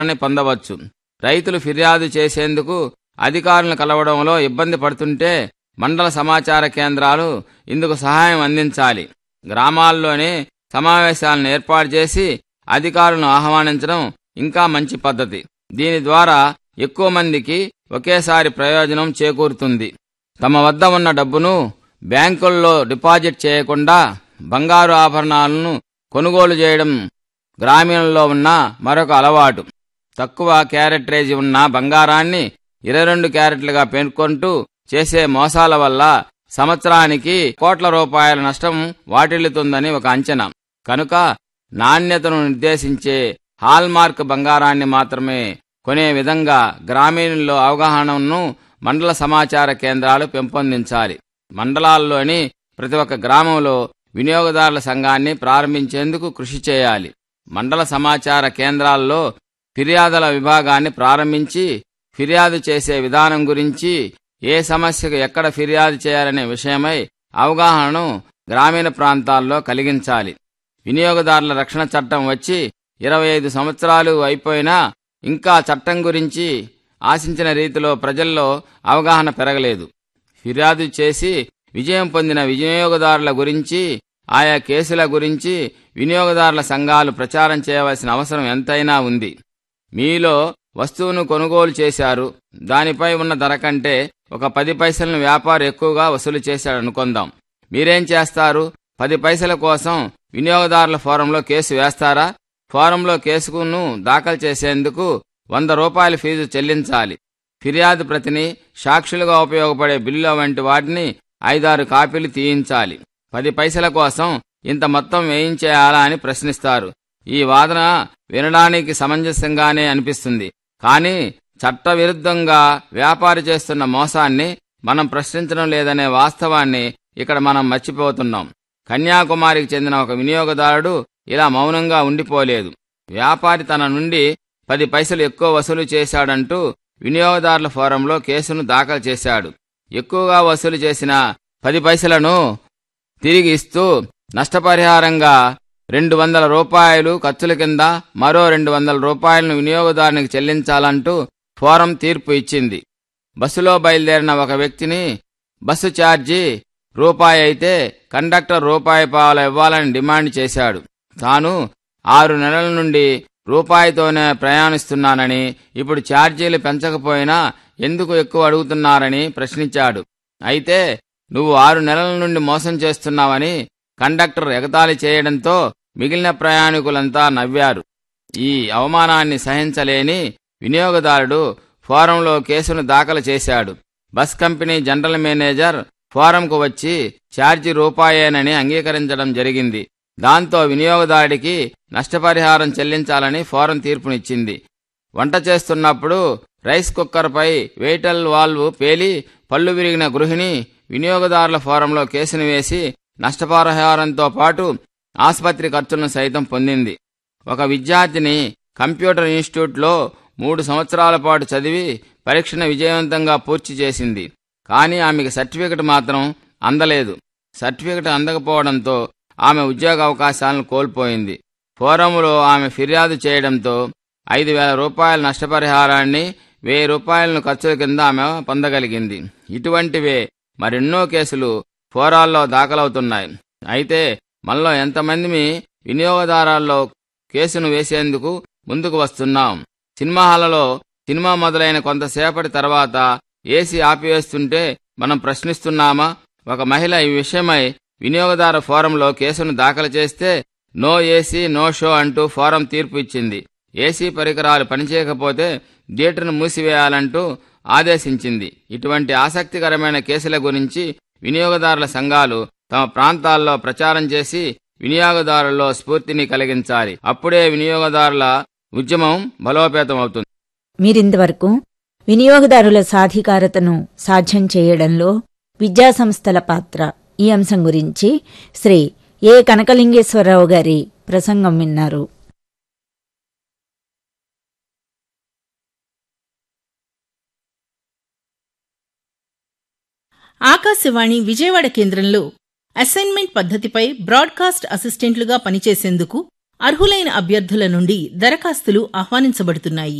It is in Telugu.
సమాచారాన్ని పొందవచ్చు రైతులు ఫిర్యాదు చేసేందుకు అధికారులను కలవడంలో ఇబ్బంది పడుతుంటే మండల సమాచార కేంద్రాలు ఇందుకు సహాయం అందించాలి గ్రామాల్లోనే సమావేశాలను ఏర్పాటు చేసి అధికారులను ఆహ్వానించడం ఇంకా మంచి పద్ధతి దీని ద్వారా ఎక్కువ మందికి ఒకేసారి ప్రయోజనం చేకూరుతుంది తమ వద్ద ఉన్న డబ్బును బ్యాంకుల్లో డిపాజిట్ చేయకుండా బంగారు ఆభరణాలను కొనుగోలు చేయడం గ్రామీణంలో ఉన్న మరొక అలవాటు తక్కువ క్యారెట్రేజీ ఉన్న బంగారాన్ని ఇరవై రెండు క్యారెట్లుగా పేర్కొంటూ చేసే మోసాల వల్ల సంవత్సరానికి కోట్ల రూపాయల నష్టం వాటిల్లుతుందని ఒక అంచనా కనుక నాణ్యతను నిర్దేశించే హాల్మార్క్ బంగారాన్ని మాత్రమే కొనే విధంగా గ్రామీణుల్లో అవగాహనను మండల సమాచార కేంద్రాలు పెంపొందించాలి మండలాల్లోని ప్రతి ఒక్క గ్రామంలో వినియోగదారుల సంఘాన్ని ప్రారంభించేందుకు కృషి చేయాలి మండల సమాచార కేంద్రాల్లో ఫిర్యాదుల విభాగాన్ని ప్రారంభించి ఫిర్యాదు చేసే విధానం గురించి ఏ సమస్యకు ఎక్కడ ఫిర్యాదు చేయాలనే విషయమై అవగాహనను గ్రామీణ ప్రాంతాల్లో కలిగించాలి వినియోగదారుల రక్షణ చట్టం వచ్చి ఇరవై ఐదు సంవత్సరాలు అయిపోయినా ఇంకా చట్టం గురించి ఆశించిన రీతిలో ప్రజల్లో అవగాహన పెరగలేదు ఫిర్యాదు చేసి విజయం పొందిన వినియోగదారుల గురించి ఆయా కేసుల గురించి వినియోగదారుల సంఘాలు ప్రచారం చేయవలసిన అవసరం ఎంతైనా ఉంది మీలో వస్తువును కొనుగోలు చేశారు దానిపై ఉన్న ధర కంటే ఒక పది పైసలను వ్యాపారి ఎక్కువగా వసూలు చేశాడు అనుకుందాం మీరేం చేస్తారు పది పైసల కోసం వినియోగదారుల ఫోరంలో కేసు వేస్తారా ఫోరంలో కేసుకును దాఖలు చేసేందుకు వంద రూపాయల ఫీజు చెల్లించాలి ఫిర్యాదు ప్రతిని సాక్షులుగా ఉపయోగపడే బిల్లు వంటి వాటిని ఐదారు కాపీలు తీయించాలి పది పైసల కోసం ఇంత మొత్తం వేయించేయాలా అని ప్రశ్నిస్తారు ఈ వాదన వినడానికి సమంజసంగానే అనిపిస్తుంది కానీ చట్టవిరుద్ధంగా వ్యాపారి చేస్తున్న మోసాన్ని మనం ప్రశ్నించడం లేదనే వాస్తవాన్ని ఇక్కడ మనం మర్చిపోతున్నాం కన్యాకుమారికి చెందిన ఒక వినియోగదారుడు ఇలా మౌనంగా ఉండిపోలేదు వ్యాపారి తన నుండి పది పైసలు ఎక్కువ వసూలు చేశాడంటూ వినియోగదారుల ఫోరంలో కేసును దాఖలు చేశాడు ఎక్కువగా వసూలు చేసిన పది పైసలను తిరిగి ఇస్తూ నష్టపరిహారంగా రెండు వందల రూపాయలు ఖర్చుల కింద మరో రెండు వందల రూపాయలను వినియోగదారునికి చెల్లించాలంటూ ఫోరం తీర్పు ఇచ్చింది బస్సులో బయలుదేరిన ఒక వ్యక్తిని బస్సు ఛార్జీ రూపాయి అయితే కండక్టర్ రూపాయి పావులు ఇవ్వాలని డిమాండ్ చేశాడు తాను ఆరు నెలల నుండి రూపాయితోనే ప్రయాణిస్తున్నానని ఇప్పుడు ఛార్జీలు పెంచకపోయినా ఎందుకు ఎక్కువ అడుగుతున్నారని ప్రశ్నించాడు అయితే నువ్వు ఆరు నెలల నుండి మోసం చేస్తున్నావని కండక్టర్ ఎగతాళి చేయడంతో మిగిలిన ప్రయాణికులంతా నవ్వారు ఈ అవమానాన్ని సహించలేని వినియోగదారుడు ఫోరంలో కేసును దాఖలు చేశాడు బస్ కంపెనీ జనరల్ మేనేజర్ ఫోరంకు వచ్చి ఛార్జీ రూపాయేనని అంగీకరించడం జరిగింది దాంతో వినియోగదారుడికి నష్టపరిహారం చెల్లించాలని ఫోరం తీర్పునిచ్చింది వంట చేస్తున్నప్పుడు రైస్ కుక్కర్పై వెయిటల్ వాల్వ్ పేలి పళ్ళు విరిగిన గృహిణి వినియోగదారుల ఫోరంలో కేసును వేసి నష్టపరిహారంతో పాటు ఆసుపత్రి ఖర్చులను సైతం పొందింది ఒక విద్యార్థిని కంప్యూటర్ ఇన్స్టిట్యూట్లో మూడు సంవత్సరాల పాటు చదివి పరీక్షను విజయవంతంగా పూర్తి చేసింది కానీ ఆమెకు సర్టిఫికెట్ మాత్రం అందలేదు సర్టిఫికెట్ అందకపోవడంతో ఆమె ఉద్యోగ అవకాశాలను కోల్పోయింది ఫోరంలో ఆమె ఫిర్యాదు చేయడంతో ఐదు వేల రూపాయల నష్టపరిహారాన్ని వెయ్యి రూపాయలను ఖర్చుల కింద ఆమె పొందగలిగింది ఇటువంటివే మరెన్నో కేసులు ఫోరాల్లో దాఖలవుతున్నాయి అయితే మనలో ఎంతమంది వినియోగదారాల్లో కేసును వేసేందుకు ముందుకు వస్తున్నాం సినిమా హాలలో సినిమా మొదలైన కొంతసేపటి తర్వాత ఏసీ ఆపివేస్తుంటే మనం ప్రశ్నిస్తున్నామా ఒక మహిళ ఈ విషయమై వినియోగదార ఫోరంలో కేసును దాఖలు చేస్తే నో ఏసీ నో షో అంటూ ఫోరం తీర్పు ఇచ్చింది ఏసీ పరికరాలు పనిచేయకపోతే థియేటర్ను మూసివేయాలంటూ ఆదేశించింది ఇటువంటి ఆసక్తికరమైన కేసుల గురించి వినియోగదారుల సంఘాలు తమ ప్రాంతాల్లో ప్రచారం చేసి వినియోగదారుల్లో స్ఫూర్తిని కలిగించాలి అప్పుడే వినియోగదారుల ఉద్యమం బలోపేతమవుతుంది మీరింతవరకు వినియోగదారుల సాధికారతను సాధ్యం చేయడంలో విద్యాసంస్థల పాత్ర ఈ అంశం గురించి శ్రీ ఏ కనకలింగేశ్వరరావు గారి ప్రసంగం విన్నారు ఆకాశవాణి విజయవాడ కేంద్రంలో అసైన్మెంట్ పద్ధతిపై బ్రాడ్కాస్ట్ అసిస్టెంట్లుగా పనిచేసేందుకు అర్హులైన అభ్యర్థుల నుండి దరఖాస్తులు ఆహ్వానించబడుతున్నాయి